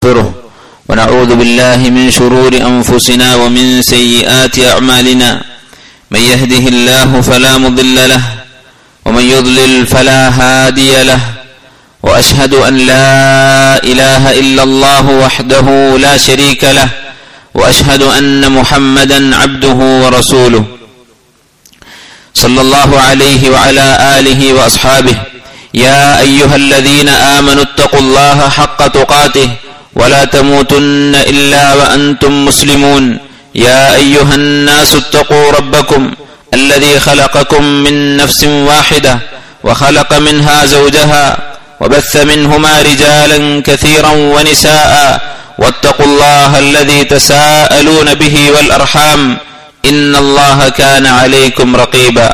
ونستغفره ونعوذ بالله من شرور أنفسنا ومن سيئات أعمالنا من يهده الله فلا مضل له ومن يضلل فلا هادي له وأشهد أن لا إله إلا الله وحده لا شريك له وأشهد أن محمدا عبده ورسوله صلى الله عليه وعلى آله وأصحابه يا أيها الذين آمنوا اتقوا الله حق تقاته ولا تموتن إلا وأنتم مسلمون يا أيها الناس اتقوا ربكم الذي خلقكم من نفس واحدة وخلق منها زوجها وبث منهما رجالا كثيرا ونساء واتقوا الله الذي تساءلون به والأرحام إن الله كان عليكم رقيبا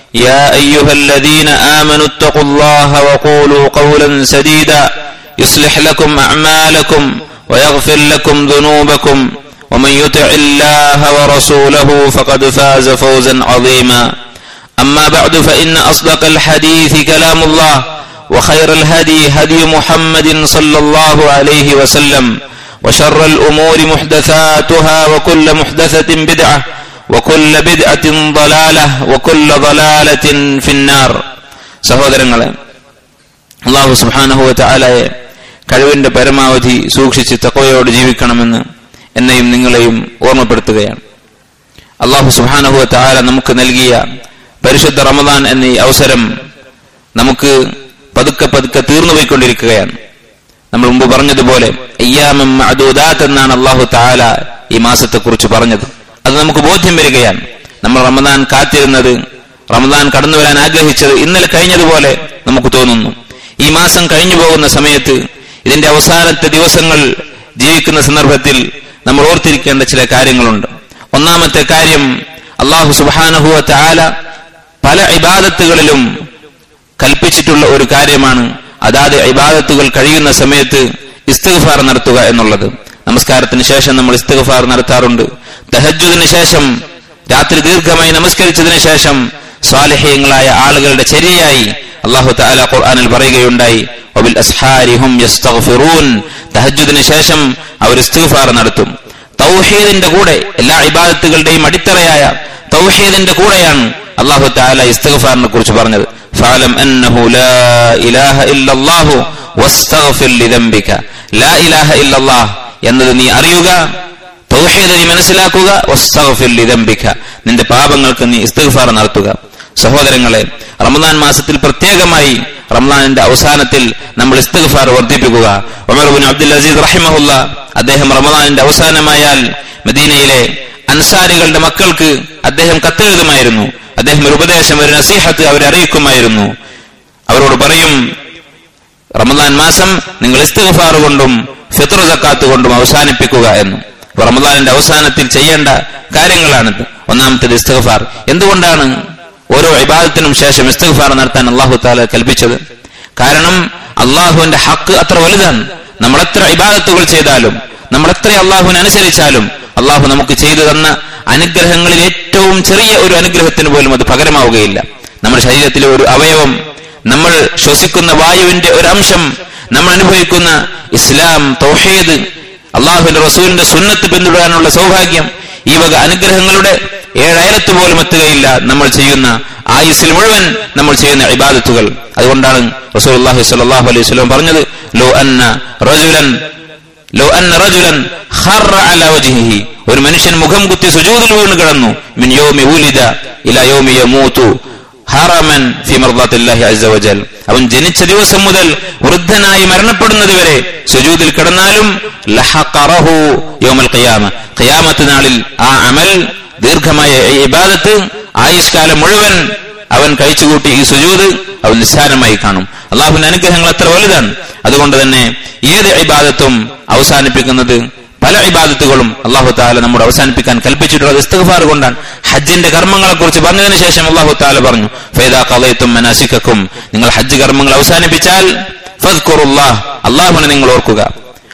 يا أيها الذين آمنوا اتقوا الله وقولوا قولا سديدا يصلح لكم أعمالكم ويغفر لكم ذنوبكم ومن يطع الله ورسوله فقد فاز فوزا عظيما أما بعد فإن أصدق الحديث كلام الله وخير الهدي هدي محمد صلى الله عليه وسلم وشر الأمور محدثاتها وكل محدثة بدعة وكل بدعة ضلالة وكل ضلالة في النار സഹോദരങ്ങളെ അള്ളാഹു സുബാനഹുവ ചാലായെ കഴിവിന്റെ പരമാവധി സൂക്ഷിച്ച് തക്കവയോട് ജീവിക്കണമെന്ന് എന്നെയും നിങ്ങളെയും ഓർമ്മപ്പെടുത്തുകയാണ് അള്ളാഹു സുബാനഹുവ ചാല നമുക്ക് നൽകിയ പരിശുദ്ധ റമദാൻ എന്നീ അവസരം നമുക്ക് പതുക്കെ പതുക്കെ തീർന്നുപോയിക്കൊണ്ടിരിക്കുകയാണ് നമ്മൾ മുമ്പ് പറഞ്ഞതുപോലെ അയ്യാമം അദൂദാത്ത് എന്നാണ് അള്ളാഹു താല ഈ മാസത്തെക്കുറിച്ച് പറഞ്ഞത് അത് നമുക്ക് ബോധ്യം വരികയാണ് നമ്മൾ റമദാൻ കാത്തിരുന്നത് റമദാൻ കടന്നു വരാൻ ആഗ്രഹിച്ചത് ഇന്നലെ കഴിഞ്ഞതുപോലെ നമുക്ക് തോന്നുന്നു ഈ മാസം കഴിഞ്ഞു പോകുന്ന സമയത്ത് ഇതിന്റെ അവസാനത്തെ ദിവസങ്ങൾ ജീവിക്കുന്ന സന്ദർഭത്തിൽ നമ്മൾ ഓർത്തിരിക്കേണ്ട ചില കാര്യങ്ങളുണ്ട് ഒന്നാമത്തെ കാര്യം അള്ളാഹു സുബാനഹുവ താല പല ഇബാദത്തുകളിലും കൽപ്പിച്ചിട്ടുള്ള ഒരു കാര്യമാണ് അതാത് ഇബാദത്തുകൾ കഴിയുന്ന സമയത്ത് ഇസ്തിഗ്ഫാർ നടത്തുക എന്നുള്ളത് നമസ്കാരത്തിന് ശേഷം നമ്മൾ ഇസ്തിഗ്ഫാർ നടത്താറുണ്ട് തഹജുദിന് ശേഷം രാത്രി ദീർഘമായി നമസ്കരിച്ചതിന് ശേഷം സ്വാലഹ്യങ്ങളായ ആളുകളുടെ ചര്യയായി അള്ളാഹു താല ഖുർആനിൽ പറയുകയുണ്ടായി ഒബിൽ അസ്ഹാരിഹും യസ്തഗ്ഫിറൂൻ തഹജുദിന് ശേഷം അവർ ഇസ്തിഗ്ഫാർ നടത്തും തൗഹീദിന്റെ കൂടെ എല്ലാ ഇബാദത്തുകളുടെയും അടിത്തറയായ തൗഹീദിന്റെ കൂടെയാണ് അള്ളാഹു താല ഇസ്തിഗ്ഫാറിനെ കുറിച്ച് പറഞ്ഞത് ഫാലം അന്നഹു ലാ ഇലാഹ ഇല്ലല്ലാഹു വസ്തഗ്ഫിർ ലിദംബിക ലാ ഇലാഹ ഇല്ലല്ലാഹ് എന്നത് നീ അറിയുക തൗഹീദ് നീ മനസ്സിലാക്കുക വസ്തഗ്ഫിർ ലിദംബിക നിന്റെ പാപങ്ങൾക്ക് നീ ഇസ്തിഗ്ഫാർ നടത്തുക സഹോദരങ്ങളെ റമദാൻ മാസത്തിൽ പ്രത്യേകമായി റമദാനിന്റെ അവസാനത്തിൽ നമ്മൾ ഇസ്തിഗ്ഫാർ വർദ്ധിപ്പിക്കുക ഉമർ ബിൻ അബ്ദുൽ അസീസ് റഹിമഹുല്ല അദ്ദേഹം റമദാനിന്റെ അവസാനമായാൽ മദീനയിലെ അൻസാരികളുടെ മക്കൾക്ക് അദ്ദേഹം കത്തെഴുതുമായിരുന്നു അദ്ദേഹം ഒരു ഉപദേശം ഒരു നസീഹത്ത് അവരെ അറിയിക്കുമായിരുന്നു അവരോട് പറയും റമദാൻ മാസം നിങ്ങൾ ഇസ്തിഗ്ഫാർ കൊണ്ടും ഫിത്ര സക്കാത്ത് കൊണ്ടും അവസാനിപ്പിക്കുക എന്ന് റമദാനിന്റെ അവസാനത്തിൽ ചെയ്യേണ്ട കാര്യങ്ങളാണിത് ഒന്നാമത്തേത് ഇസ്തിഗ്ഫാർ എന്തുകൊണ്ടാണ് ഓരോ ഇബാദത്തിനും ശേഷം ഇസ്തിഗ്ഫാർ നടത്താൻ അള്ളാഹു താല കൽപ്പിച്ചത് കാരണം അള്ളാഹുവിന്റെ ഹക്ക് അത്ര വലുതാണ് നമ്മൾ എത്ര ഇബാദത്തുകൾ ചെയ്താലും നമ്മൾ എത്ര അള്ളാഹുവിനെ അനുസരിച്ചാലും അള്ളാഹു നമുക്ക് ചെയ്തു തന്ന അനുഗ്രഹങ്ങളിൽ ഏറ്റവും ചെറിയ ഒരു അനുഗ്രഹത്തിന് പോലും അത് പകരമാവുകയില്ല നമ്മുടെ ശരീരത്തിലെ ഒരു അവയവം നമ്മൾ ശ്വസിക്കുന്ന വായുവിന്റെ ഒരു അംശം നമ്മൾ അനുഭവിക്കുന്ന ഇസ്ലാം തൗഹീദ് അള്ളാഹുവിന്റെ റസൂലിന്റെ സുന്നത്ത് പിന്തുടരാനുള്ള സൗഭാഗ്യം ഈ വക അനുഗ്രഹങ്ങളുടെ ഏഴയലത്ത് പോലും എത്തുകയില്ല നമ്മൾ ചെയ്യുന്ന ആയുസിൽ മുഴുവൻ നമ്മൾ ചെയ്യുന്ന ഇബാദത്തുകൾ അതുകൊണ്ടാണ് റസൂൽ അള്ളാഹു സലാഹു അലൈഹി സ്വലം പറഞ്ഞത് ലോ അന്ന റജുലൻ ലോ അന്ന റജുലൻ അല വജ്ഹിഹി ഒരു മനുഷ്യൻ മുഖം കുത്തി സുജൂദിൽ വീണ് കിടന്നു മിൻ യോമി ഊലിദ ഇല യോമി യമൂതു ഹറമൻ ഫി മർദാത്തില്ലാഹി അസ്സ വജൽ അവൻ ജനിച്ച ദിവസം മുതൽ വൃദ്ധനായി മരണപ്പെടുന്നത് വരെ സുജൂദിൽ കിടന്നാലും ലഹഖറഹു യൗമൽ ഖിയാമ ഖിയാമത്ത് നാളിൽ ആ അമൽ ദീർഘമായ ഇബാദത്ത് ആയുഷ്കാലം മുഴുവൻ അവൻ കഴിച്ചുകൂട്ടി ഈ സുജൂദ് അവൻ നിസ്സാരമായി കാണും അള്ളാഹുവിന്റെ അനുഗ്രഹങ്ങൾ അത്ര വലുതാണ് അതുകൊണ്ട് തന്നെ ഏത് ഇബാദത്തും അവസാനിപ്പിക്കുന്നത് പല ഇബാദത്തുകളും അള്ളാഹു താല നമ്മോട് അവസാനിപ്പിക്കാൻ കൽപ്പിച്ചിട്ടുള്ളത് ഇസ്തഫാർ കൊണ്ടാണ് ഹജ്ജിന്റെ കർമ്മങ്ങളെ കുറിച്ച് പറഞ്ഞതിന് ശേഷം അള്ളാഹു താല പറഞ്ഞു ഫൈദാ കലയത്തും മനാസിക്കും നിങ്ങൾ ഹജ്ജ് കർമ്മങ്ങൾ അവസാനിപ്പിച്ചാൽ അള്ളാഹുവിനെ നിങ്ങൾ ഓർക്കുക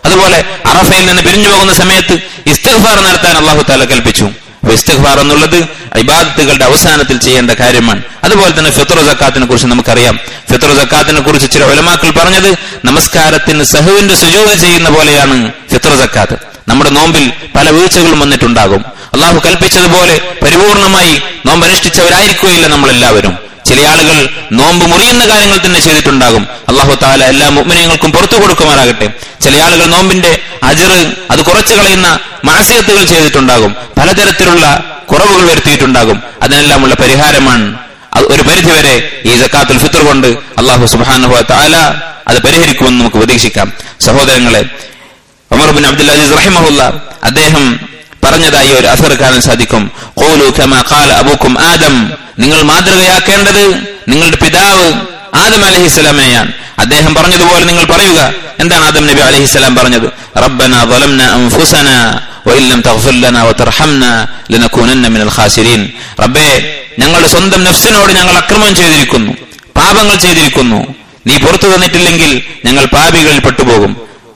അതുപോലെ അറഫയിൽ നിന്ന് പിരിഞ്ഞു പോകുന്ന സമയത്ത് ഇസ്തിഗ്ഫാർ നടത്താൻ അള്ളാഹു താല കൽപ്പിച്ചു അപ്പൊ ഇസ്തിഗ്ഫാർ എന്നുള്ളത് ഇബാദത്തുകളുടെ അവസാനത്തിൽ ചെയ്യേണ്ട കാര്യമാണ് അതുപോലെ തന്നെ ഫിത്ർ സക്കാത്തിനെ കുറിച്ച് നമുക്കറിയാം ഫിത്ർ സക്കാത്തിനെ കുറിച്ച് ചില ഒലമാക്കൾ പറഞ്ഞത് നമസ്കാരത്തിന് സഹുവിന്റെ സുജോതി ചെയ്യുന്ന പോലെയാണ് ഫിത്ർ സക്കാത്ത് നമ്മുടെ നോമ്പിൽ പല വീഴ്ചകളും വന്നിട്ടുണ്ടാകും അള്ളാഹു കൽപ്പിച്ചതുപോലെ പരിപൂർണമായി നോമ്പ് അനുഷ്ഠിച്ചവരായിരിക്കുകയില്ല നമ്മളെല്ലാവരും ചില ആളുകൾ നോമ്പ് മുറിയുന്ന കാര്യങ്ങൾ തന്നെ ചെയ്തിട്ടുണ്ടാകും അള്ളാഹു താല എല്ലാ മുഗ്മിനങ്ങൾക്കും പുറത്തു കൊടുക്കുമാറാകട്ടെ ചില ആളുകൾ നോമ്പിന്റെ അജറ് അത് കുറച്ചു കളയുന്ന മാസികത്തുകൾ ചെയ്തിട്ടുണ്ടാകും പലതരത്തിലുള്ള കുറവുകൾ വരുത്തിയിട്ടുണ്ടാകും അതിനെല്ലാമുള്ള പരിഹാരമാണ് അത് ഒരു പരിധിവരെ ഈ ജക്കാത്തുൽ ഫിത്തർ കൊണ്ട് അള്ളാഹു സുബാനുഹ താല അത് പരിഹരിക്കുമെന്ന് നമുക്ക് പ്രതീക്ഷിക്കാം സഹോദരങ്ങളെ ഉമർ ബിൻ അബ്ദുൽ അസീസ് റഹിമഹുല്ല അദ്ദേഹം പറഞ്ഞതായി ഒരു അസർ കാണാൻ സാധിക്കും ഖൂലു കമാ ഖാല അബൂക്കും ആദം നിങ്ങൾ മാതൃകയാക്കേണ്ടത് നിങ്ങളുടെ പിതാവ് ആദം അലഹിസ്സലാമനെയാണ് അദ്ദേഹം പറഞ്ഞതുപോലെ നിങ്ങൾ പറയുക എന്താണ് ആദം നബി അലഹിസ്സലാം പറഞ്ഞത് റബ്ബന ظلمنا أنفسنا وإن لم تغفر لنا وترحمنا لنكونن من الخاسرين റബ്ബേ ഞങ്ങളുടെ സ്വന്തം നഫ്സിനോട് ഞങ്ങൾ അക്രമം ചെയ്തിരിക്കുന്നു പാപങ്ങൾ ചെയ്തിരിക്കുന്നു നീ പുറത്തു തന്നിട്ടില്ലെങ്കിൽ ഞങ്ങൾ പാപികളിൽ പെട്ടുപോകും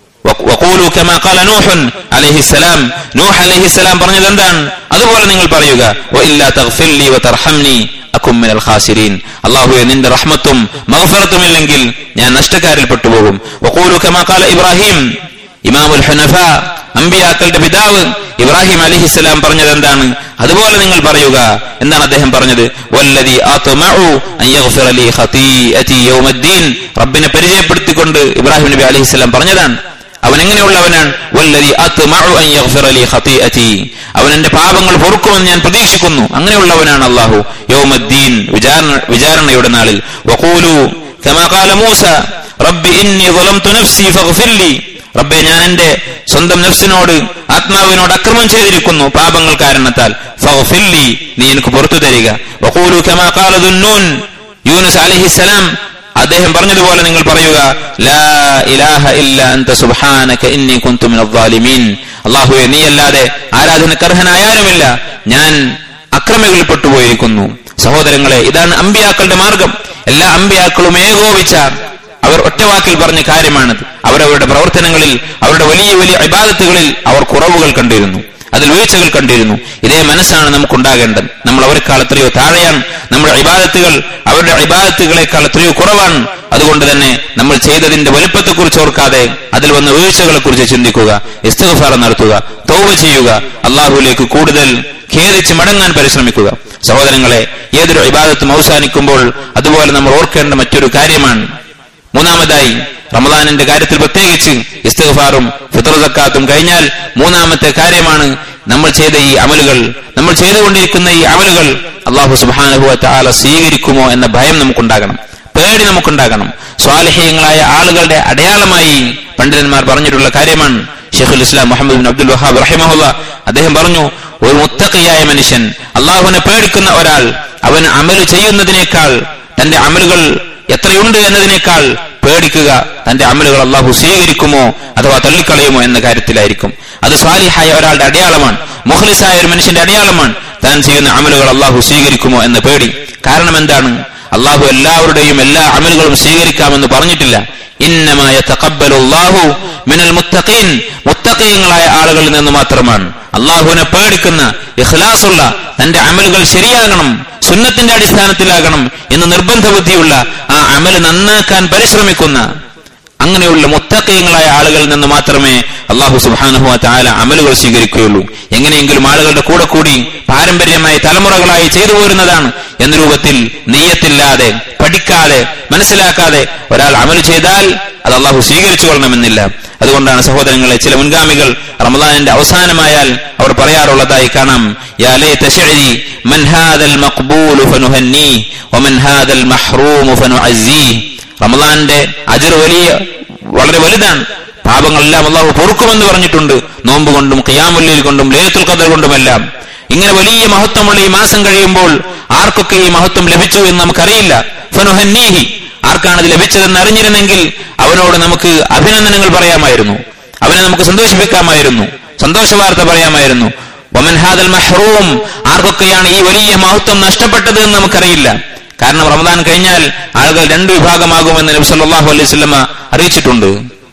വഖൂലു കമാ ഖാല നൂഹ് അലൈഹിസ്സലാം നൂഹ് അലൈഹിസ്സലാം പറഞ്ഞത് എന്താണ് അതുപോലെ നിങ്ങൾ പറയുക വഇല്ലാ തഗ്ഫിർലി വതർഹംനി അകും മിനൽ ഖാസിരീൻ അല്ലാഹുവേ നിന്റെ റഹ്മത്തും മഗ്ഫിറത്തും ഇല്ലെങ്കിൽ ഞാൻ നഷ്ടക്കാരിൽ പെട്ടുപോകും വഖൂലു കമാ ഖാല ഇബ്രാഹിം ഇമാമുൽ ഹുനഫ അമ്പിയാക്കളുടെ പിതാവ് ഇബ്രാഹിം അലിഹിസ്സലാം പറഞ്ഞത് എന്താണ് അതുപോലെ നിങ്ങൾ പറയുക എന്താണ് അദ്ദേഹം പറഞ്ഞത് വല്ലദി ആത്മഉ അൻ യഗ്ഫിറ ലി ഖതീഅതി യൗമദ്ദീൻ റബ്ബിനെ പരിചയപ്പെടുത്തിക്കൊണ്ട് ഇബ്രാഹിം നബി അലിഹിസ്സലാം പറഞ്ഞതാണ് അവൻ എങ്ങനെയുള്ളവനാണ് വല്ലദി അത്മഉ അൻ യഗ്ഫിറ ലി ഖതീഅതി അവൻ എന്റെ പാപങ്ങൾ പൊറുക്കുമെന്ന് ഞാൻ പ്രതീക്ഷിക്കുന്നു അങ്ങനെയുള്ളവനാണ് അല്ലാഹു യൗമദ്ദീൻ വിചാരണ വിചാരണയുടെ നാളിൽ വഖൂലു കമാ ഖാല മൂസ റബ്ബി ഇന്നി ظلمت നഫ്സി ഫഗ്ഫിർ ലി റബ്ബെ ഞാൻ എന്റെ സ്വന്തം നഫ്സിനോട് ആത്മാവിനോട് അക്രമം ചെയ്തിരിക്കുന്നു പാപങ്ങൾ കാരണത്താൽ ഫഗ്ഫിർ ലി നീ എനിക്ക് പുറത്തു തരിക വഖൂലു കമാ ഖാല ദുന്നൂൻ യൂനുസ് അലൈഹിസ്സലാം അദ്ദേഹം പറഞ്ഞതുപോലെ നിങ്ങൾ പറയുക ലാ ഇലാഹ ഇല്ല അന്ത സുബ്ഹാനക ഇന്നി കുന്തു മിനൽ ളാലിമീൻ അല്ലാഹുവേ നീ അല്ലാതെ ആരാധനക്കർഹനായ ആരുമില്ല ഞാൻ അക്രമികളിൽ പെട്ടുപോയിരിക്കുന്നു സഹോദരങ്ങളെ ഇതാണ് അമ്പിയാക്കളുടെ മാർഗം എല്ലാ അമ്പിയാക്കളും ഏകോപിച്ച അവർ ഒറ്റവാക്കിൽ പറഞ്ഞ കാര്യമാണത് അവരവരുടെ പ്രവർത്തനങ്ങളിൽ അവരുടെ വലിയ വലിയ ഇബാദത്തുകളിൽ അവർ കുറവുകൾ കണ്ടിരുന്നു അതിൽ വീഴ്ചകൾ കണ്ടിരുന്നു ഇതേ മനസ്സാണ് നമുക്കുണ്ടാകേണ്ടത് നമ്മൾ അവരെക്കാൾ എത്രയോ താഴെയാണ് നമ്മുടെ ഇബാദത്തുകൾ അവരുടെ ഇബാദത്തുകളെക്കാൾ എത്രയോ കുറവാണ് അതുകൊണ്ട് തന്നെ നമ്മൾ ചെയ്തതിന്റെ വലുപ്പത്തെക്കുറിച്ച് ഓർക്കാതെ അതിൽ വന്ന വീഴ്ചകളെ കുറിച്ച് ചിന്തിക്കുക ഇസ്തഫാറ നടത്തുക തോവ ചെയ്യുക അള്ളാഹുലേക്ക് കൂടുതൽ ഖേദിച്ച് മടങ്ങാൻ പരിശ്രമിക്കുക സഹോദരങ്ങളെ ഏതൊരു ഇബാദത്തും അവസാനിക്കുമ്പോൾ അതുപോലെ നമ്മൾ ഓർക്കേണ്ട മറ്റൊരു കാര്യമാണ് മൂന്നാമതായി റമദാനിന്റെ കാര്യത്തിൽ പ്രത്യേകിച്ച് ഇസ്തഫാറും ഫിത്ര സക്കാത്തും കഴിഞ്ഞാൽ മൂന്നാമത്തെ കാര്യമാണ് നമ്മൾ ചെയ്ത ഈ അമലുകൾ നമ്മൾ ചെയ്തുകൊണ്ടിരിക്കുന്ന ഈ അമലുകൾ അള്ളാഹു സുബാനുഭവ താല സ്വീകരിക്കുമോ എന്ന ഭയം നമുക്കുണ്ടാകണം പേടി നമുക്കുണ്ടാകണം സ്വാലിഹ്യങ്ങളായ ആളുകളുടെ അടയാളമായി പണ്ഡിതന്മാർ പറഞ്ഞിട്ടുള്ള കാര്യമാണ് ഷെഖുൽ ഇസ്ലാം മുഹമ്മദ് ബിൻ അബ്ദുൽ വഹാബ് റഹിമഹുല്ല അദ്ദേഹം പറഞ്ഞു ഒരു മുത്തഖിയായ മനുഷ്യൻ അള്ളാഹുവിനെ പേടിക്കുന്ന ഒരാൾ അവൻ അമല് ചെയ്യുന്നതിനേക്കാൾ തന്റെ അമലുകൾ എത്രയുണ്ട് എന്നതിനേക്കാൾ പേടിക്കുക തന്റെ അമലുകൾ അള്ളാഹു സ്വീകരിക്കുമോ അഥവാ തള്ളിക്കളയുമോ എന്ന കാര്യത്തിലായിരിക്കും അത് സ്വാലിഹായ ഒരാളുടെ അടയാളമാണ് മുഖ്ലിസായ ഒരു മനുഷ്യന്റെ അടയാളമാണ് താൻ ചെയ്യുന്ന അമലുകൾ അള്ളാഹു സ്വീകരിക്കുമോ എന്ന പേടി കാരണം എന്താണ് അള്ളാഹു എല്ലാവരുടെയും എല്ലാ അമലുകളും സ്വീകരിക്കാമെന്ന് പറഞ്ഞിട്ടില്ല ഇന്നമായ തക്കബലുല്ലാഹു മിനൽ മുത്തഖീൻ മുത്തഖീങ്ങളായ ആളുകളിൽ നിന്ന് മാത്രമാണ് അള്ളാഹുവിനെ പേടിക്കുന്ന ഇഖ്ലാസുള്ള തന്റെ അമലുകൾ ശരിയാകണം സുന്നത്തിന്റെ അടിസ്ഥാനത്തിലാകണം എന്ന് നിർബന്ധ ബുദ്ധിയുള്ള ആ അമല് നന്നാക്കാൻ പരിശ്രമിക്കുന്ന അങ്ങനെയുള്ള മുത്തക്കയങ്ങളായ ആളുകളിൽ നിന്ന് മാത്രമേ അള്ളാഹു സുബാനുഹു താല അമലുകൾ സ്വീകരിക്കുകയുള്ളൂ എങ്ങനെയെങ്കിലും ആളുകളുടെ കൂടെ കൂടി പാരമ്പര്യമായി തലമുറകളായി ചെയ്തു പോരുന്നതാണ് എന്ന രൂപത്തിൽ നെയ്യത്തില്ലാതെ പഠിക്കാതെ മനസ്സിലാക്കാതെ ഒരാൾ അമൽ ചെയ്താൽ അത് അള്ളാഹു സ്വീകരിച്ചു കൊള്ളണമെന്നില്ല അതുകൊണ്ടാണ് സഹോദരങ്ങളെ ചില മുൻഗാമികൾ റമദാനിന്റെ അവസാനമായാൽ അവർ പറയാറുള്ളതായി കാണാം യാ ലൈത ശഅരി മൻ ഹാദൽ മഖ്ബൂലു ഫനുഹന്നി വമൻ ഹാദൽ മഹ്റൂമു ഫനുഅസ്സി റമദാന്റെ അജർ വലിയ വളരെ വലുതാണ് പാപങ്ങളെല്ലാം അള്ളാഹു പൊറുക്കുമെന്ന് പറഞ്ഞിട്ടുണ്ട് നോമ്പ് കൊണ്ടും ഖിയാമുല്ലിൽ കൊണ്ടും ലേത്തുൽ ഖദർ കൊണ്ടുമെല്ലാം ഇങ്ങനെ വലിയ മഹത്വമുള്ള ഈ മാസം കഴിയുമ്പോൾ ആർക്കൊക്കെ ഈ മഹത്വം ലഭിച്ചു എന്ന് നമുക്കറിയില്ല ഫനുഹന്നീഹി ആർക്കാണ് അത് ലഭിച്ചതെന്ന് അറിഞ്ഞിരുന്നെങ്കിൽ അവനോട് നമുക്ക് അഭിനന്ദനങ്ങൾ പറയാമായിരുന്നു അവനെ നമുക്ക് സന്തോഷിപ്പിക്കാമായിരുന്നു സന്തോഷ വാർത്ത പറയാമായിരുന്നു വമൻ ഹാദൽ മഹ്റൂം ആർക്കൊക്കെയാണ് ഈ വലിയ മഹത്വം നഷ്ടപ്പെട്ടത് എന്ന് നമുക്കറിയില്ല കാരണം റമദാൻ കഴിഞ്ഞാൽ ആളുകൾ രണ്ടു വിഭാഗമാകുമെന്ന് നബി സല്ലല്ലാഹു അലൈഹി വസല്ലമ അറിയിച്ചിട്ടുണ്ട്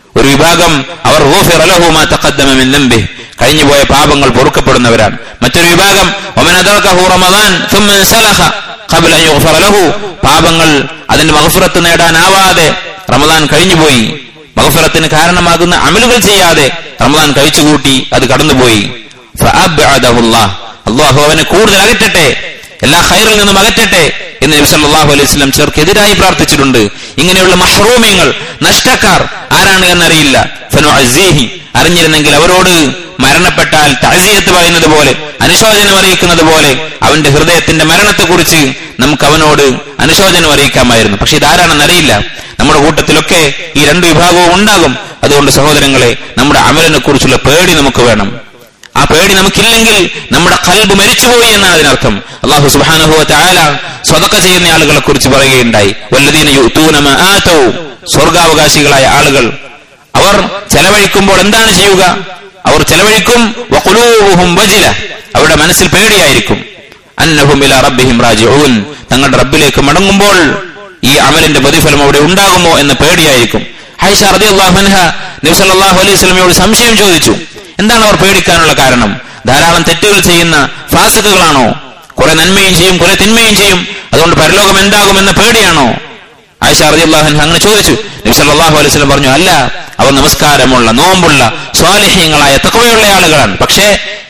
ഒരു വിഭാഗം അവർ ഗുഫിറ ലഹു മാ തഖദ്ദമ മിൻ ദംബിഹി കഴിഞ്ഞുപോയ പാപങ്ങൾ പൊറുക്കപ്പെടുന്നവരാണ് മറ്റൊരു വിഭാഗം വമൻ അദറകഹു റമദാൻ ثم انسلخ قبل ان يغفر له പാപങ്ങൾ അതിന്റെ മഗ്ഫിറത്ത് നേടാനാവാതെ റമദാൻ കഴിഞ്ഞുപോയി മഗ്ഫിറത്തിന് കാരണമാകുന്ന അമലുകൾ ചെയ്യാതെ റമദാൻ കഴിച്ചുകൂട്ടി അത് കടന്നുപോയി ഫഅബ്അദഹു അല്ലാഹ് അല്ലാഹു അവനെ കൂടുതൽ അകറ്റട്ടെ എല്ലാ ഖൈറിൽ നിന്നും അകറ്റട്ടെ എന്ന് നബി സല്ലല്ലാഹു അലൈഹി വസല്ലം ചേർക്കെതിരായി പ്രാർത്ഥിച്ചിട്ടുണ്ട് ഇങ്ങനെയുള്ള മഹ്റൂമിങ്ങൾ നഷ്ടക്കാർ ആരാണ് എന്നറിയില്ല ഫനുഅസ്സീഹി അറിഞ്ഞിരുന്നെങ്കിൽ അവരോട് മരണപ്പെട്ടാൽ താഴ്ചയത്ത് പറയുന്നത് പോലെ അനുശോചനം അറിയിക്കുന്നത് പോലെ അവന്റെ ഹൃദയത്തിന്റെ മരണത്തെക്കുറിച്ച് നമുക്ക് അവനോട് അനുശോചനം അറിയിക്കാമായിരുന്നു പക്ഷെ ഇതാരാണെന്ന് അറിയില്ല നമ്മുടെ കൂട്ടത്തിലൊക്കെ ഈ രണ്ട് വിഭാഗവും ഉണ്ടാകും അതുകൊണ്ട് സഹോദരങ്ങളെ നമ്മുടെ അമലിനെ കുറിച്ചുള്ള പേടി നമുക്ക് വേണം ആ പേടി നമുക്കില്ലെങ്കിൽ നമ്മുടെ കൽബ് മരിച്ചുപോയി എന്നാണ് അതിനർത്ഥം അള്ളാഹു സുബ്ഹാനഹു വതആല സ്വതക്ക ചെയ്യുന്ന ആളുകളെ കുറിച്ച് പറയുകയുണ്ടായി വല്ലദീന യുഅ്തൂന മാ ആതൗ സ്വർഗാവകാശികളായ ആളുകൾ അവർ ചെലവഴിക്കുമ്പോൾ എന്താണ് ചെയ്യുക അവർ ചെലവഴിക്കും വഖുലൂബുഹും വജില അവരുടെ മനസ്സിൽ പേടിയായിരിക്കും അന്നഹും ഇലാ റബ്ബിഹിം റാജിഊൻ തങ്ങളുടെ റബ്ബിലേക്ക് മടങ്ങുമ്പോൾ ഈ അമലിന്റെ പ്രതിഫലം അവിടെ ഉണ്ടാകുമോ എന്ന പേടിയായിരിക്കും ഹൈഷ റളിയല്ലാഹു അൻഹ നബി സല്ലല്ലാഹു അലൈഹി വസല്ലമയോട് സംശയം ചോദിച്ചു എന്താണ് അവർ പേടിക്കാനുള്ള കാരണം ധാരാളം തെറ്റുകൾ ചെയ്യുന്ന ഫാസിക്കുകളാണോ കുറെ നന്മയും ചെയ്യും കുറെ തിന്മയും ചെയ്യും അതുകൊണ്ട് പരലോകം എന്താകുമെന്ന പേടിയാണോ ആയിഷ റളിയല്ലാഹു അൻഹ അങ്ങനെ ചോദിച്ചു നബി സല്ലല്ലാഹു അലൈഹി വസല്ലം പറഞ്ഞു അല്ല അവർ നമസ്കാരമുള്ള നോമ്പുള്ള സ്വാലിഹ്യങ്ങളായ തഖവയുള്ള ആളുകളാണ് പക്ഷേ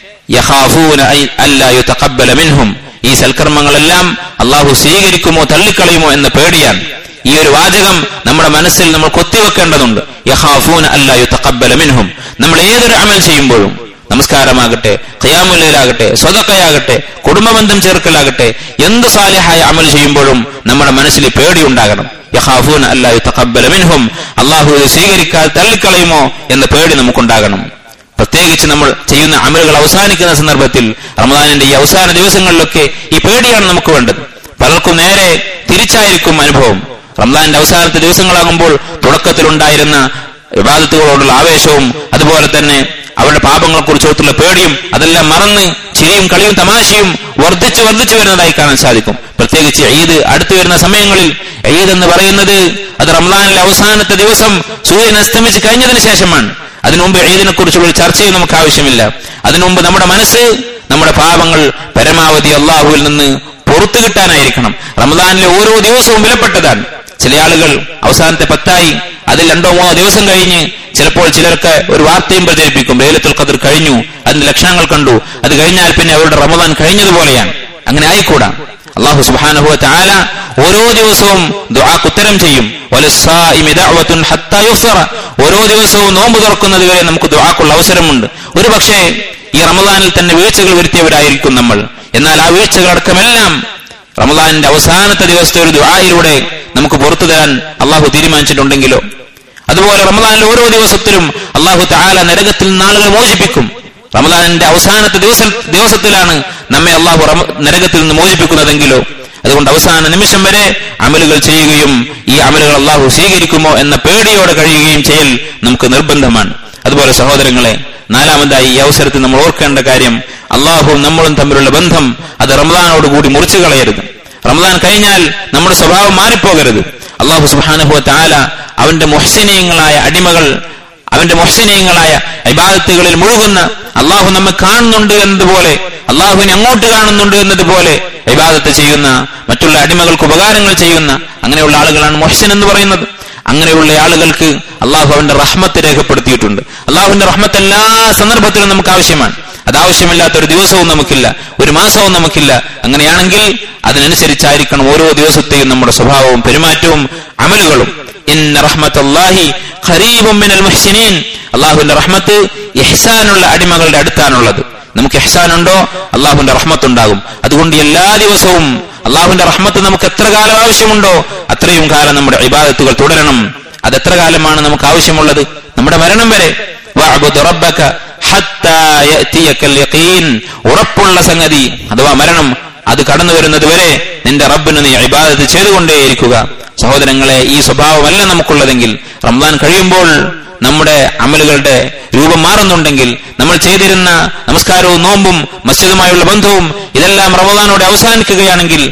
യഖാഫൂന ഐ- അല്ലാ യുതഖബ്ബല മിൻഹും ഈ സൽക്കർമ്മങ്ങളെല്ലാം അള്ളാഹു സ്വീകരിക്കുമോ തള്ളിക്കളയുമോ എന്ന പേടിയാണ് ഈ ഒരു വാചകം നമ്മുടെ മനസ്സിൽ നമ്മൾ കൊത്തിവെക്കേണ്ടതുണ്ട് യഖാഫൂന അല്ലാ യുതഖബ്ബല മിൻഹും നമ്മൾ ഏതൊരു അമൽ ചെയ്യുമ്പോഴും നമസ്കാരമാകട്ടെ ഖിയാമുല്ലയിലാകട്ടെ സ്വതക്കയാകട്ടെ കുടുംബബന്ധം ചേർക്കലാകട്ടെ എന്ത് സാലിഹായ അമൽ ചെയ്യുമ്പോഴും നമ്മുടെ മനസ്സിൽ പേടി ഉണ്ടാകണം യഖാഫൂന അല്ലാ യുതഖബ്ബല മിൻഹും അള്ളാഹു ഇത് സ്വീകരിക്കാതെ തള്ളിക്കളയുമോ എന്ന പേടി നമുക്കുണ്ടാകണം പ്രത്യേകിച്ച് നമ്മൾ ചെയ്യുന്ന അമലുകൾ അവസാനിക്കുന്ന സന്ദർഭത്തിൽ റമദാനിന്റെ ഈ അവസാന ദിവസങ്ങളിലൊക്കെ ഈ പേടിയാണ് നമുക്ക് വേണ്ടത് പലർക്കും നേരെ തിരിച്ചായിരിക്കും അനുഭവം റമദാനിന്റെ അവസാനത്തെ ദിവസങ്ങളാകുമ്പോൾ തുടക്കത്തിലുണ്ടായിരുന്ന വിവാദത്തുകളോടുള്ള ആവേശവും അതുപോലെ തന്നെ അവരുടെ പാപങ്ങളെ കുറിച്ചോർത്തുള്ള പേടിയും അതെല്ലാം മറന്ന് ചിരിയും കളിയും തമാശയും വർദ്ധിച്ചു വർദ്ധിച്ചു വരുന്നതായി കാണാൻ സാധിക്കും പ്രത്യേകിച്ച് ഈദ് അടുത്തു വരുന്ന സമയങ്ങളിൽ ഈദ് എന്ന് പറയുന്നത് അത് റംസാനിലെ അവസാനത്തെ ദിവസം സൂര്യൻ അസ്തമിച്ച് കഴിഞ്ഞതിന് ശേഷമാണ് അതിനു മുമ്പ് ഈദിനെ കുറിച്ചുള്ള ഒരു ചർച്ചയും നമുക്ക് ആവശ്യമില്ല അതിനു മുമ്പ് നമ്മുടെ മനസ്സ് നമ്മുടെ പാപങ്ങൾ പരമാവധി അള്ളാഹുവിൽ നിന്ന് പുറത്തു കിട്ടാനായിരിക്കണം റമദാനിലെ ഓരോ ദിവസവും വിലപ്പെട്ടതാണ് ചില ആളുകൾ അവസാനത്തെ പത്തായി അതിൽ രണ്ടോ മൂന്നോ ദിവസം കഴിഞ്ഞ് ചിലപ്പോൾ ചിലർക്ക് ഒരു വാർത്തയും പ്രചരിപ്പിക്കും വേലത്തുൽ ഖദർ കഴിഞ്ഞു അതിന്റെ ലക്ഷണങ്ങൾ കണ്ടു അത് കഴിഞ്ഞാൽ പിന്നെ അവരുടെ റമദാൻ കഴിഞ്ഞതുപോലെയാണ് അങ്ങനെ ആയിക്കൂടാ അള്ളാഹു സുബ്ഹാനഹു വതആല ഓരോ ദിവസവും ദുആക്ക് ഉത്തരം ചെയ്യും വലസ്സായിമി ദഅവത്തുൻ ഹത്താ യുഫ്തറ ഓരോ ദിവസവും നോമ്പ് തുറക്കുന്നത് വരെ നമുക്ക് ദുആക്കുള്ള അവസരമുണ്ട് ഒരു പക്ഷേ ഈ റമദാനിൽ തന്നെ വീഴ്ചകൾ വരുത്തിയവരായിരിക്കും നമ്മൾ എന്നാൽ ആ വീഴ്ചകളടക്കമെല്ലാം റമദാനിന്റെ അവസാനത്തെ ദിവസത്തെ ഒരു ദുആയിലൂടെ നമുക്ക് പുറത്തു തരാൻ അള്ളാഹു തീരുമാനിച്ചിട്ടുണ്ടെങ്കിലോ അതുപോലെ റമദാനിലെ ഓരോ ദിവസത്തിലും അള്ളാഹു താല നരകത്തിൽ നിന്ന് ആളുകൾ മോചിപ്പിക്കും റമദാനിന്റെ അവസാനത്തെ ദിവസ ദിവസത്തിലാണ് നമ്മെ അള്ളാഹു റമ- നരകത്തിൽ നിന്ന് മോചിപ്പിക്കുന്നതെങ്കിലോ അതുകൊണ്ട് അവസാന നിമിഷം വരെ അമലുകൾ ചെയ്യുകയും ഈ അമലുകൾ അള്ളാഹു സ്വീകരിക്കുമോ എന്ന പേടിയോടെ കഴിയുകയും ചെയ്യൽ നമുക്ക് നിർബന്ധമാണ് അതുപോലെ സഹോദരങ്ങളെ നാലാമതായി ഈ അവസരത്തിൽ നമ്മൾ ഓർക്കേണ്ട കാര്യം അള്ളാഹുവും നമ്മളും തമ്മിലുള്ള ബന്ധം അത് റമദാനോട് കൂടി മുറിച്ചു കളയരുത് റമദാൻ കഴിഞ്ഞാൽ നമ്മുടെ സ്വഭാവം മാറിപ്പോകരുത് അള്ളാഹു സുബാനഹുവ താല അവന്റെ മൊഹ്സനീയങ്ങളായ അടിമകൾ അവന്റെ മൊഹ്സനീയങ്ങളായ ഇബാദത്തുകളിൽ മുഴുകുന്ന അള്ളാഹു നമ്മെ കാണുന്നുണ്ട് എന്നതുപോലെ അള്ളാഹുവിനെ അങ്ങോട്ട് കാണുന്നുണ്ട് എന്നതുപോലെ ഇബാദത്ത് ചെയ്യുന്ന മറ്റുള്ള അടിമകൾക്ക് ഉപകാരങ്ങൾ ചെയ്യുന്ന അങ്ങനെയുള്ള ആളുകളാണ് മൊഹ്സൻ എന്ന് പറയുന്നത് അങ്ങനെയുള്ള ആളുകൾക്ക് അള്ളാഹു അവന്റെ റഹ്മത്ത് രേഖപ്പെടുത്തിയിട്ടുണ്ട് അള്ളാഹുവിന്റെ റഹ്മത്ത് എല്ലാ സന്ദർഭത്തിലും നമുക്ക് ആവശ്യമാണ് അത് ആവശ്യമില്ലാത്ത ഒരു ദിവസവും നമുക്കില്ല ഒരു മാസവും നമുക്കില്ല അങ്ങനെയാണെങ്കിൽ അതിനനുസരിച്ചായിരിക്കണം ഓരോ ദിവസത്തെയും നമ്മുടെ സ്വഭാവവും പെരുമാറ്റവും അമലുകളും ഇന്ന റഹ്മത്തല്ലാഹി ഖരീബും മിനൽ മുഹ്സിനീൻ അള്ളാഹുവിന്റെ റഹ്മത്ത് ഇഹ്സാനുള്ള അടിമകളുടെ അടുത്താണുള്ളത് നമുക്ക് ഇഹ്സാൻ ഉണ്ടോ അള്ളാഹുവിന്റെ റഹ്മത്ത് ഉണ്ടാകും അതുകൊണ്ട് എല്ലാ ദിവസവും അള്ളാഹുവിന്റെ റഹ്മത്ത് നമുക്ക് എത്ര കാലം ആവശ്യമുണ്ടോ അത്രയും കാലം നമ്മുടെ ഇബാദത്തുകൾ തുടരണം അത് എത്ര കാലമാണ് നമുക്ക് ആവശ്യമുള്ളത് നമ്മുടെ മരണം വരെ വഅബ്ദു റബ്ബക ഹത്താ യഅതിയക്കൽ യഖീൻ ഉറപ്പുള്ള സംഗതി അഥവാ മരണം അത് കടന്നു വരുന്നത് വരെ നിന്റെ റബ്ബിന് നീ ഇബാദത്ത് ചെയ്തുകൊണ്ടേയിരിക്കുക സഹോദരങ്ങളെ ഈ സ്വഭാവമല്ല നമുക്കുള്ളതെങ്കിൽ റംസാൻ കഴിയുമ്പോൾ നമ്മുടെ അമലുകളുടെ രൂപം മാറുന്നുണ്ടെങ്കിൽ നമ്മൾ ചെയ്തിരുന്ന നമസ്കാരവും നോമ്പും മസ്ജിദുമായുള്ള ബന്ധവും ഇതെല്ലാം റമദാനോടെ അവസാനിക്കുകയാണെങ്കിൽ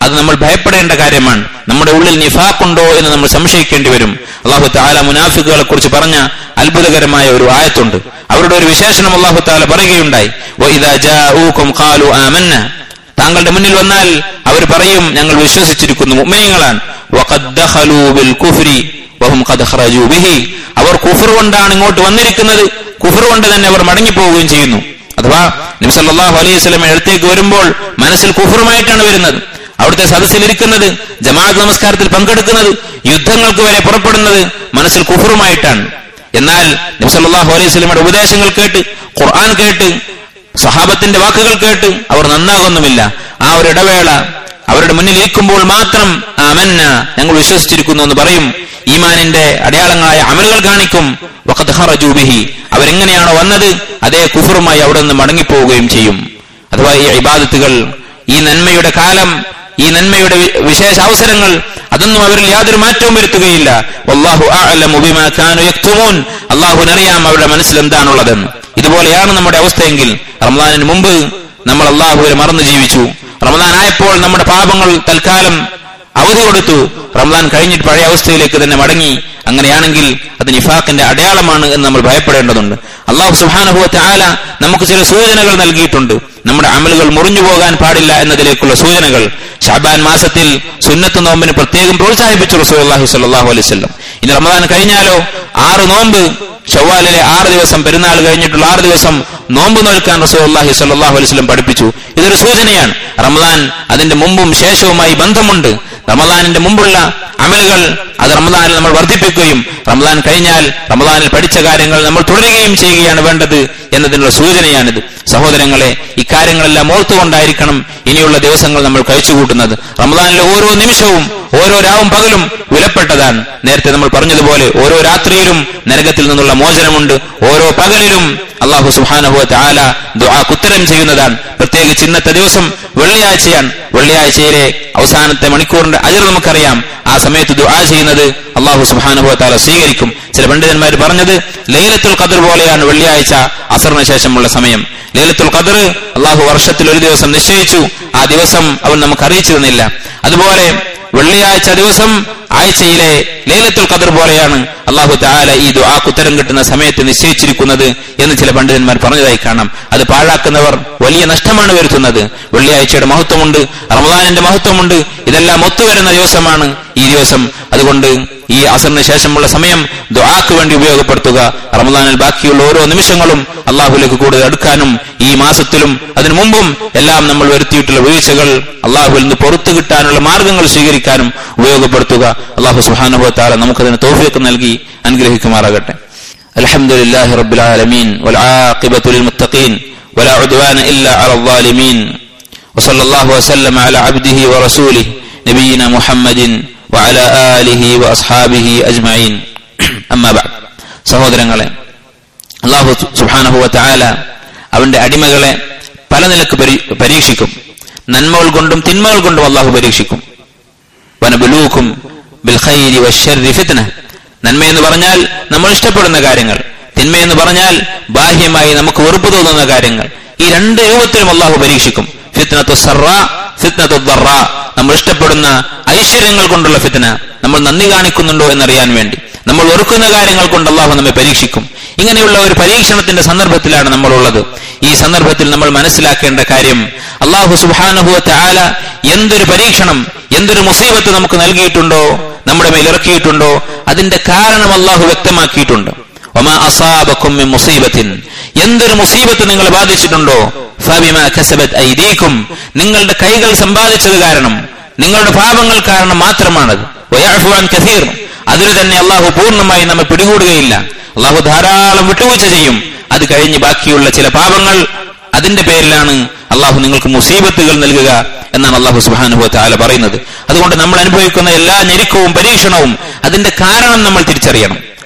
അത് നമ്മൾ ഭയപ്പെടേണ്ട കാര്യമാണ് നമ്മുടെ ഉള്ളിൽ നിഫാഖുണ്ടോ എന്ന് നമ്മൾ സംശയിക്കേണ്ടി വരും അള്ളാഹു താല മുനാഫിക്കുകളെ കുറിച്ച് പറഞ്ഞ അത്ഭുതകരമായ ഒരു ആയത്തുണ്ട് അവരുടെ ഒരു വിശേഷണം അള്ളാഹു താല പറയുകയുണ്ടായി "വഇദാ ജാഊകും ഖാലു ആമന്ന താങ്കളുടെ മുന്നിൽ വന്നാൽ അവർ പറയും ഞങ്ങൾ വിശ്വസിച്ചിരിക്കുന്നു മുഅ്മിനീങ്ങളാണ് വഖദ് ദഖലൂ ബിൽ കുഫ്രി വഹും ഖദ് ഖറജൂ ബിഹി അവർ കുഫർ കൊണ്ടാണ് ഇങ്ങോട്ട് വന്നിരിക്കുന്നത് കുഫർ കൊണ്ട് തന്നെ അവർ മടങ്ങിപ്പോവുകയും ചെയ്യുന്നു അഥവാ നബി സല്ലല്ലാഹു അലൈഹി വസല്ലം അടുത്തേക്ക് വരുമ്പോൾ മനസ്സിൽ കുഫറുമായിട്ടാണ് വരുന്നത് അവിടുത്തെ സദസ്സിലിരിക്കുന്നത് ജമാഅത്ത് നമസ്കാരത്തിൽ പങ്കെടുക്കുന്നത് യുദ്ധങ്ങൾക്ക് വരെ പുറപ്പെടുന്നത് മനസ്സിൽ കുഫറുമായിട്ടാണ് എന്നാൽ നബി സല്ലല്ലാഹു അലൈഹി വസല്ലമയുടെ ഉപദേശങ്ങൾ കേട്ട് ഖുർആൻ കേട്ട് സഹാബത്തിന്റെ വാക്കുകൾ കേട്ട് അവർ നന്നാകുന്നുമില്ല ആ ഒരു ഇടവേള അവരുടെ മുന്നിൽ ഇരിക്കുമ്പോൾ മാത്രം അമന്ന ഞങ്ങൾ വിശ്വസിച്ചിരിക്കുന്നു എന്ന് പറയും ഈമാനിന്റെ അടയാളങ്ങളായ അമലുകൾ കാണിക്കും വഖദ് ഖറജൂ ബിഹി അവരെങ്ങനെയാണോ വന്നത് അതേ കുഫറുമായി അവിടെ നിന്ന് മടങ്ങിപ്പോവുകയും ചെയ്യും അഥവാ ഈ ഇബാദത്തുകൾ ഈ നന്മയുടെ കാലം ഈ നന്മയുടെ വി- വിശേഷ അവസരങ്ങൾ അതൊന്നും അവരിൽ യാതൊരു മാറ്റവും വരുത്തുകയില്ല വല്ലാഹു അഅലമു ബിമാ കാനു യക്തുമൂൻ അള്ളാഹുവിനറിയാം അവരുടെ മനസ്സിൽ എന്താണുള്ളതെന്ന് ഇതുപോലെയാണ് നമ്മുടെ അവസ്ഥയെങ്കിൽ റമദാനിന് മുമ്പ് നമ്മൾ അള്ളാഹുവിനെ മറന്നു ജീവിച്ചു റമദാൻ ആയപ്പോൾ നമ്മുടെ പാപങ്ങൾ തൽക്കാലം അവധി കൊടുത്തു റമദാൻ കഴിഞ്ഞിട്ട് പഴയ അവസ്ഥയിലേക്ക് തന്നെ മടങ്ങി അങ്ങനെയാണെങ്കിൽ അത് നിഫാഖിന്റെ അടയാളമാണ് എന്ന് നമ്മൾ ഭയപ്പെടേണ്ടതുണ്ട് അള്ളാഹു സുഹാനുഭവത്തെ ആല നമുക്ക് ചില സൂചനകൾ നൽകിയിട്ടുണ്ട് നമ്മുടെ അമലുകൾ മുറിഞ്ഞു പോകാൻ പാടില്ല എന്നതിലേക്കുള്ള സൂചനകൾ ഷാബാൻ മാസത്തിൽ സുന്നത്ത് നോമ്പിന് പ്രത്യേകം പ്രോത്സാഹിപ്പിച്ചു റസൂലുള്ളാഹി സ്വല്ലല്ലാഹു അലൈഹി വസല്ലം ഇനി റമദാൻ കഴിഞ്ഞാലോ ആറ് നോമ്പ് ഷവ്വാലിലെ ആറ് ദിവസം പെരുന്നാൾ കഴിഞ്ഞിട്ടുള്ള ആറ് ദിവസം നോമ്പ് നോൽക്കാൻ റസൂലുള്ളാഹി സ്വല്ലല്ലാഹു അലൈഹി വസല്ലം പഠിപ്പിച്ചു ഇതൊരു സൂചനയാണ് റമദാൻ അതിന്റെ മുമ്പും ശേഷവുമായി ബന്ധമുണ്ട് റമദാനിന്റെ മുമ്പുള്ള അമലുകൾ അത് റമദാനിൽ നമ്മൾ വർദ്ധിപ്പിക്കുകയും റമദാൻ കഴിഞ്ഞാൽ റമദാനിൽ പഠിച്ച കാര്യങ്ങൾ നമ്മൾ തുടരുകയും ചെയ്യുകയാണ് വേണ്ടത് എന്നതിനുള്ള സൂചനയാണിത് സഹോദരങ്ങളെ ഇക്കാര്യങ്ങളെല്ലാം ഓർത്തുകൊണ്ടായിരിക്കണം ഇനിയുള്ള ദിവസങ്ങൾ നമ്മൾ കഴിച്ചുകൂട്ടുന്നത് റമദാനിലെ ഓരോ നിമിഷവും ഓരോ രാവും പകലും വിലപ്പെട്ടതാണ് നേരത്തെ നമ്മൾ പറഞ്ഞതുപോലെ ഓരോ രാത്രിയിലും നരകത്തിൽ നിന്നുള്ള മോചനമുണ്ട് ഓരോ പകലിലും അള്ളാഹു സുഹാനുഭവ ആല ദുആക്ക് ഉത്തരം ചെയ്യുന്നതാണ് പ്രത്യേകിച്ച് ഇന്നത്തെ ദിവസം വെള്ളിയാഴ്ചയാണ് വെള്ളിയാഴ്ചയിലെ അവസാനത്തെ മണിക്കൂറിന്റെ അജർ നമുക്കറിയാം ആ സമയത്ത് ദുആ ചെയ്യുന്നത് അള്ളാഹു സുഹാനുഭവ താല സ്വീകരിക്കും ചില പണ്ഡിതന്മാർ പറഞ്ഞത് ലൈലത്തുൽ ഖദർ പോലെയാണ് വെള്ളിയാഴ്ച അസറിന് ശേഷമുള്ള സമയം ലൈലത്തുൽ ഖദർ അള്ളാഹു വർഷത്തിൽ ഒരു ദിവസം നിശ്ചയിച്ചു ആ ദിവസം അവൻ നമുക്ക് അറിയിച്ചു തന്നില്ല അതുപോലെ വെള്ളിയാഴ്ച ദിവസം ആഴ്ചയിലെ ലൈലത്തുൽ ഖദർ പോലെയാണ് അള്ളാഹു താല ഈ ദുആക്ക് ഉത്തരം കിട്ടുന്ന സമയത്ത് നിശ്ചയിച്ചിരിക്കുന്നത് എന്ന് ചില പണ്ഡിതന്മാർ പറഞ്ഞതായി കാണാം അത് പാഴാക്കുന്നവർ വലിയ നഷ്ടമാണ് വരുത്തുന്നത് വെള്ളിയാഴ്ചയുടെ മഹത്വമുണ്ട് റമദാനിന്റെ മഹത്വമുണ്ട് ഇതെല്ലാം ഒത്തുവരുന്ന ദിവസമാണ് ഈ ദിവസം അതുകൊണ്ട് ഈ അസറിന് ശേഷമുള്ള സമയം ദുആക്ക് വേണ്ടി ഉപയോഗപ്പെടുത്തുക റമദാനിൽ ബാക്കിയുള്ള ഓരോ നിമിഷങ്ങളും അള്ളാഹുലേക്ക് കൂടുതൽ അടുക്കാനും ഈ മാസത്തിലും അതിനു മുമ്പും എല്ലാം നമ്മൾ വരുത്തിയിട്ടുള്ള വീഴ്ചകൾ അള്ളാഹുവിൽ നിന്ന് പുറത്തു കിട്ടാനുള്ള മാർഗങ്ങൾ സ്വീകരിക്കാനും ഉപയോഗപ്പെടുത്തുക അള്ളാഹു സുഹാനുഭവത്താല നമുക്കതിന് തോഫിയൊക്കെ നൽകി അനുഗ്രഹിക്കുമാറാകട്ടെ الحمد لله رب العالمين والعاقبة للمتقين ولا عدوان إلا على الظالمين وصلى الله وسلم على عبده ورسوله نبينا محمد وعلى آله وأصحابه أجمعين أما بعد സഹോദരങ്ങളെ അള്ളാഹു സുബാനഹുവ ചായാല അവന്റെ അടിമകളെ പല നിലക്ക് പരി- പരീക്ഷിക്കും നന്മകൾ കൊണ്ടും തിന്മകൾ കൊണ്ടും അള്ളാഹു പരീക്ഷിക്കും വനബുലൂക്കും ബിൽഖൈരി വശർരി ഫിത്ന നന്മ എന്ന് പറഞ്ഞാൽ നമ്മൾ ഇഷ്ടപ്പെടുന്ന കാര്യങ്ങൾ തിന്മ എന്ന് പറഞ്ഞാൽ ബാഹ്യമായി നമുക്ക് വെറുപ്പ് തോന്നുന്ന കാര്യങ്ങൾ ഈ രണ്ട് രൂപത്തിലും അള്ളാഹു പരീക്ഷിക്കും ഫിത്നത്തു സർറ ഫിത്നത്തു ദറ നമ്മൾ ഇഷ്ടപ്പെടുന്ന ഐശ്വര്യങ്ങൾ കൊണ്ടുള്ള ഫിത്ന നമ്മൾ നന്ദി കാണിക്കുന്നുണ്ടോ എന്നറിയാൻ വേണ്ടി നമ്മൾ വെറുക്കുന്ന കാര്യങ്ങൾ കൊണ്ട് അള്ളാഹു നമ്മെ പരീക്ഷിക്കും ഇങ്ങനെയുള്ള ഒരു പരീക്ഷണത്തിന്റെ സന്ദർഭത്തിലാണ് നമ്മൾ ഉള്ളത് ഈ സന്ദർഭത്തിൽ നമ്മൾ മനസ്സിലാക്കേണ്ട കാര്യം അള്ളാഹു സുബാനുഭവത്തെ ആല എന്തൊരു പരീക്ഷണം എന്തൊരു മുസീബത്ത് നമുക്ക് നൽകിയിട്ടുണ്ടോ നമ്മുടെ മേൽ ഇറക്കിയിട്ടുണ്ടോ അതിന്റെ കാരണം അള്ളാഹു വ്യക്തമാക്കിയിട്ടുണ്ട് ഒമാ അസാബക്കും മിൻ മുസീബത്തിൻ എന്തൊരു മുസീബത്ത് നിങ്ങളെ ബാധിച്ചിട്ടുണ്ടോ ഫബിമാ കസബത് ഐദീക്കും നിങ്ങളുടെ കൈകൾ സമ്പാദിച്ചത് കാരണം നിങ്ങളുടെ പാപങ്ങൾ കാരണം മാത്രമാണത് വയഅഫു അൻ കസീർ അതിന് തന്നെ അള്ളാഹു പൂർണ്ണമായി നമ്മെ പിടികൂടുകയില്ല അള്ളാഹു ധാരാളം വിട്ടുവീഴ്ച ചെയ്യും അത് കഴിഞ്ഞ് ബാക്കിയുള്ള ചില പാപങ്ങൾ അതിന്റെ പേരിലാണ് അള്ളാഹു നിങ്ങൾക്ക് മുസീബത്തുകൾ നൽകുക എന്നാണ് അള്ളാഹു സുബാനുഭവ താല പറയുന്നത് അതുകൊണ്ട് നമ്മൾ അനുഭവിക്കുന്ന എല്ലാ ഞെരുക്കവും പരീക്ഷണവും അതിന്റെ കാരണം നമ്മൾ തിരിച്ചറിയണം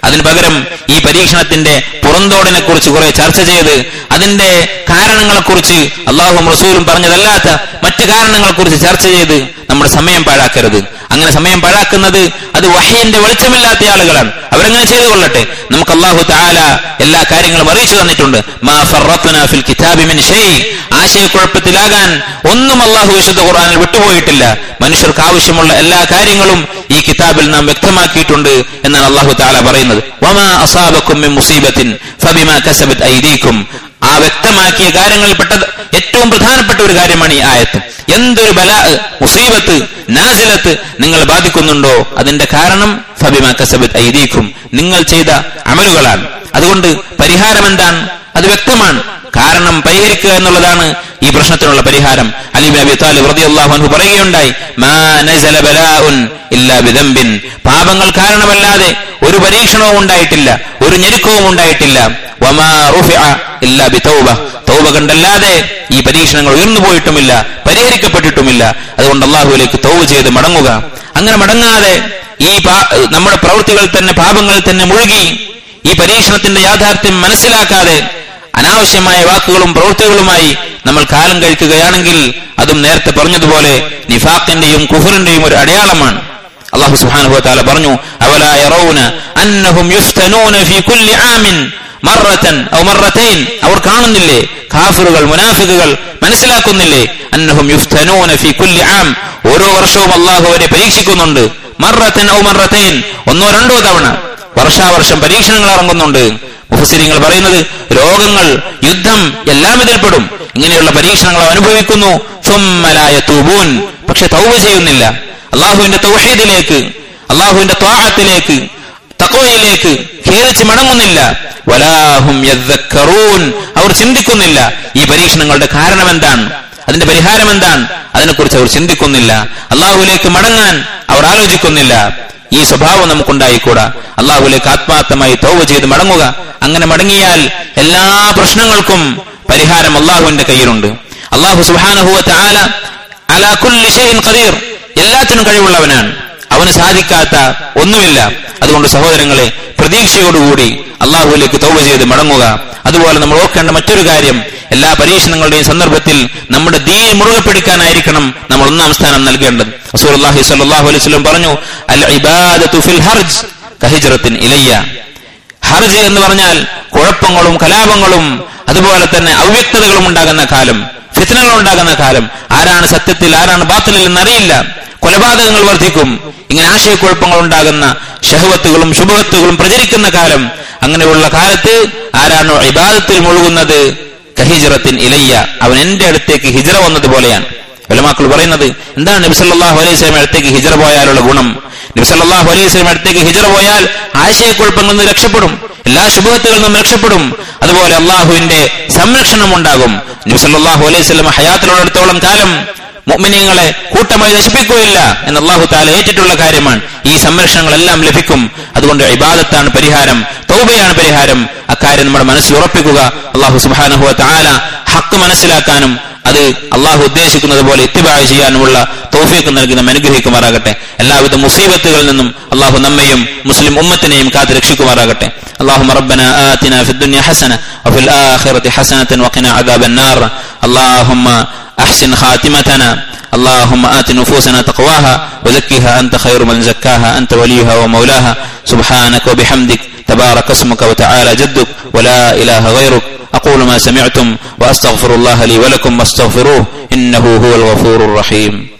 അതിന് പകരം ഈ പരീക്ഷണത്തിന്റെ പുറന്തോടിനെ കുറിച്ച് കുറെ ചർച്ച ചെയ്ത് അതിന്റെ കാരണങ്ങളെക്കുറിച്ച് അള്ളാഹും റസൂലും പറഞ്ഞതല്ലാത്ത മറ്റു കാരണങ്ങളെക്കുറിച്ച് ചർച്ച ചെയ്ത് നമ്മുടെ സമയം പാഴാക്കരുത് അങ്ങനെ സമയം പാഴാക്കുന്നത് അത് വഹയന്റെ വെളിച്ചമില്ലാത്ത ആളുകളാണ് അവരങ്ങനെ ചെയ്തു കൊള്ളട്ടെ നമുക്ക് അള്ളാഹു താല എല്ലാ കാര്യങ്ങളും അറിയിച്ചു തന്നിട്ടുണ്ട് മാ ഫറത്ന ഫിൽ കിതാബി മിൻ ഷൈ ആശയക്കുഴപ്പത്തിലാകാൻ ഒന്നും അള്ളാഹു വിശുദ്ധ ഖുർആനിൽ വിട്ടുപോയിട്ടില്ല മനുഷ്യർക്ക് ആവശ്യമുള്ള എല്ലാ കാര്യങ്ങളും ഈ കിതാബിൽ നാം വ്യക്തമാക്കിയിട്ടുണ്ട് എന്നാണ് അള്ളാഹു താല പറയുന്നത് വമാ അസാബക്കും മിൻ മുസീബത്തിൻ ഫബിമാ കസബത് ഐദീക്കും ആ വ്യക്തമാക്കിയ കാര്യങ്ങളിൽപ്പെട്ടത് ഏറ്റവും പ്രധാനപ്പെട്ട ഒരു കാര്യമാണ് ഈ ആയത്ത് എന്തൊരു ബല മുസീബത്ത് നാസിലത്ത് നിങ്ങൾ ബാധിക്കുന്നുണ്ടോ അതിന്റെ കാരണം ഫബിമ കസബത്ത് ഐദീക്കും നിങ്ങൾ ചെയ്ത അമലുകളാണ് അതുകൊണ്ട് പരിഹാരം എന്താണ് അത് വ്യക്തമാണ് കാരണം പരിഹരിക്കുക എന്നുള്ളതാണ് ഈ പ്രശ്നത്തിനുള്ള പരിഹാരം അലി ബിൻ അബി താലിബ് റളിയല്ലാഹു അൻഹു പറയുകയുണ്ടായി മാ നസല ബലാഉൻ ഇല്ലാ ബിദംബിൻ പാപങ്ങൾ കാരണമല്ലാതെ ഒരു പരീക്ഷണവും ഉണ്ടായിട്ടില്ല ഒരു ഞെരുക്കവും ഉണ്ടായിട്ടില്ല വമാ റുഫിഅ ഇല്ലാ ബിതൗബ തൗബ കണ്ടല്ലാതെ ഈ പരീക്ഷണങ്ങൾ ഉയർന്നു പോയിട്ടുമില്ല പരിഹരിക്കപ്പെട്ടിട്ടുമില്ല അതുകൊണ്ട് അള്ളാഹുവിലേക്ക് തൗബ ചെയ്ത് മടങ്ങുക അങ്ങനെ മടങ്ങാതെ ഈ പാ- നമ്മുടെ പ്രവൃത്തികൾ തന്നെ പാപങ്ങളിൽ തന്നെ മുഴുകി ഈ പരീക്ഷണത്തിന്റെ യാഥാർത്ഥ്യം മനസ്സിലാക്കാതെ അനാവശ്യമായ വാക്കുകളും പ്രവൃത്തികളുമായി നമ്മൾ കാലം കഴിക്കുകയാണെങ്കിൽ അതും നേരത്തെ പറഞ്ഞതുപോലെ നിഫാഖിന്റെയും കുഫറിന്റെയും ഒരു അടയാളമാണ് അള്ളാഹു സുബ്ഹാനഹു വതആല പറഞ്ഞു അവലാ യറൗന അന്നഹും യുഫ്തനൂന ഫീ കുല്ലി ആമിൻ മറത്തൻ ഔ മറത്തൈൻ അവർ കാണുന്നില്ലേ കാഫിറുകൾ മുനാഫിക്കുകൾ മനസ്സിലാക്കുന്നില്ലേ അന്നഹും യുഫ്തനൂന ഫീ കുല്ലി ആം ഓരോ വർഷവും അള്ളാഹു അവരെ പരീക്ഷിക്കുന്നുണ്ട് മറത്തൻ ഔ മറത്തൈൻ ഒന്നോ രണ്ടോ തവണ വർഷാവർഷം പരീക്ഷണങ്ങൾ ഇറങ്ങുന്നുണ്ട് മുഫസിരിങ്ങൾ പറയുന്നത് രോഗങ്ങൾ യുദ്ധം എല്ലാം ഇതിൽപ്പെടും ഇങ്ങനെയുള്ള പരീക്ഷണങ്ങൾ അവ അനുഭവിക്കുന്നു സുമ്മലായ തൂബൂൻ പക്ഷെ തൗബ ചെയ്യുന്നില്ല അള്ളാഹുവിന്റെ തൗഹീദിലേക്ക് അള്ളാഹുവിന്റെ ത്വാഹത്തിലേക്ക് തക്കോയിലേക്ക് ഖേദിച്ച് മടങ്ങുന്നില്ല വലാഹും യദ്ദക്കറൂൻ അവർ ചിന്തിക്കുന്നില്ല ഈ പരീക്ഷണങ്ങളുടെ കാരണം എന്താണ് അതിന്റെ പരിഹാരം എന്താണ് അതിനെക്കുറിച്ച് അവർ ചിന്തിക്കുന്നില്ല അള്ളാഹുവിലേക്ക് മടങ്ങാൻ അവർ ആലോചിക്കുന്നില്ല ഈ സ്വഭാവം നമുക്കുണ്ടായിക്കൂടാ അള്ളാഹുലേക്ക് ആത്മാർത്ഥമായി തൗവ ചെയ്ത് മടങ്ങുക അങ്ങനെ മടങ്ങിയാൽ എല്ലാ പ്രശ്നങ്ങൾക്കും പരിഹാരം അള്ളാഹുവിന്റെ കയ്യിലുണ്ട് അള്ളാഹു സുബാനഹുവ ആല അലാ കുല്ലി ഷൈഇൻ ഖദീർ എല്ലാത്തിനും കഴിവുള്ളവനാണ് അവന് സാധിക്കാത്ത ഒന്നുമില്ല അതുകൊണ്ട് സഹോദരങ്ങളെ പ്രതീക്ഷയോടുകൂടി അള്ളാഹുവിലേക്ക് തൗബ ചെയ്ത് മടങ്ങുക അതുപോലെ നമ്മൾ ഓർക്കേണ്ട മറ്റൊരു കാര്യം എല്ലാ പരീക്ഷണങ്ങളുടെയും സന്ദർഭത്തിൽ നമ്മുടെ ദീൻ മുറുകെ പിടിക്കാനായിരിക്കണം നമ്മൾ ഒന്നാം സ്ഥാനം നൽകേണ്ടത് റസൂലുള്ളാഹി സ്വല്ലല്ലാഹു അലൈഹി വസല്ലം പറഞ്ഞു അൽ ഇബാദത്തു ഫിൽ ഹർജ് കഹിജ്റത്തിൻ ഇലയ്യ ഹർജ് എന്ന് പറഞ്ഞാൽ കുഴപ്പങ്ങളും കലാപങ്ങളും അതുപോലെ തന്നെ അവ്യക്തതകളും ഉണ്ടാകുന്ന കാലം ഫിത്തനകൾ ഉണ്ടാകുന്ന കാലം ആരാണ് സത്യത്തിൽ ആരാണ് ബാത്തിലിൽ എന്നറിയില്ല കൊലപാതകങ്ങൾ വർദ്ധിക്കും ഇങ്ങനെ ആശയക്കുഴപ്പങ്ങൾ ഉണ്ടാകുന്ന ഷഹവത്തുകളും ശുഭവത്തുകളും പ്രചരിക്കുന്ന കാലം അങ്ങനെയുള്ള കാലത്ത് ആരാണ് ഇബാദത്തിൽ മുഴുകുന്നത് കഹിജറത്തിൻ ഇലയ്യ അവൻ എന്റെ അടുത്തേക്ക് ഹിജറ വന്നതുപോലെയാണ് വലമാക്കൾ പറയുന്നത് എന്താണ് നബി സല്ലല്ലാഹു അലൈഹി വസല്ലം അടുത്തേക്ക് ഹിജറ പോയാലുള്ള ഗുണം നബി സല്ലല്ലാഹു അലൈഹി വസല്ലം അടുത്തേക്ക് ഹിജറ പോയാൽ ആശയക്കുഴപ്പങ്ങളിൽ നിന്ന് രക്ഷപ്പെടും എല്ലാ ശുഭത്തുകളിൽ നിന്നും രക്ഷപ്പെടും അതുപോലെ അള്ളാഹുവിന്റെ സംരക്ഷണം ഉണ്ടാകും നബി സല്ലല്ലാഹു അലൈഹി വസല്ലം ഹയാത്തിലുള്ളിടത്തോളം കാലം മുഅ്മിനീങ്ങളെ കൂട്ടമായി നശിപ്പിക്കുകയില്ല എന്ന് അള്ളാഹു താല ഏറ്റിട്ടുള്ള കാര്യമാണ് ഈ സംരക്ഷണങ്ങളെല്ലാം ലഭിക്കും അതുകൊണ്ട് ഇബാദത്താണ് പരിഹാരം തൗബയാണ് പരിഹാരം അക്കാര്യം നമ്മുടെ മനസ്സിൽ ഉറപ്പിക്കുക അള്ളാഹു സുബ്ഹാനഹു വ തആല ഹക്ക് മനസ്സിലാക്കാനും അത് അള്ളാഹു ഉദ്ദേശിക്കുന്നത് പോലെ ഇത്തിബായ ചെയ്യാനുമുള്ള തോഫിയൊക്കെ നൽകി നമ്മെ അനുഗ്രഹിക്കുമാറാകട്ടെ എല്ലാവിധ മുസീബത്തുകളിൽ നിന്നും അള്ളാഹു നമ്മയും മുസ്ലിം ഉമ്മത്തിനെയും കാത്ത് രക്ഷിക്കുമാറാകട്ടെ اللهم ربنا آتنا في الدنيا حسنة وفي الآخرة حسنة وقنا عذاب النار اللهم أحسن خاتمتنا اللهم آت نفوسنا تقواها وزكها أنت خير من زكاها أنت وليها ومولاها سبحانك وبحمدك تبارك اسمك وتعالى جدك ولا إله غيرك أقول ما سمعتم وأستغفر الله لي ولكم واستغفروه إنه هو الغفور الرحيم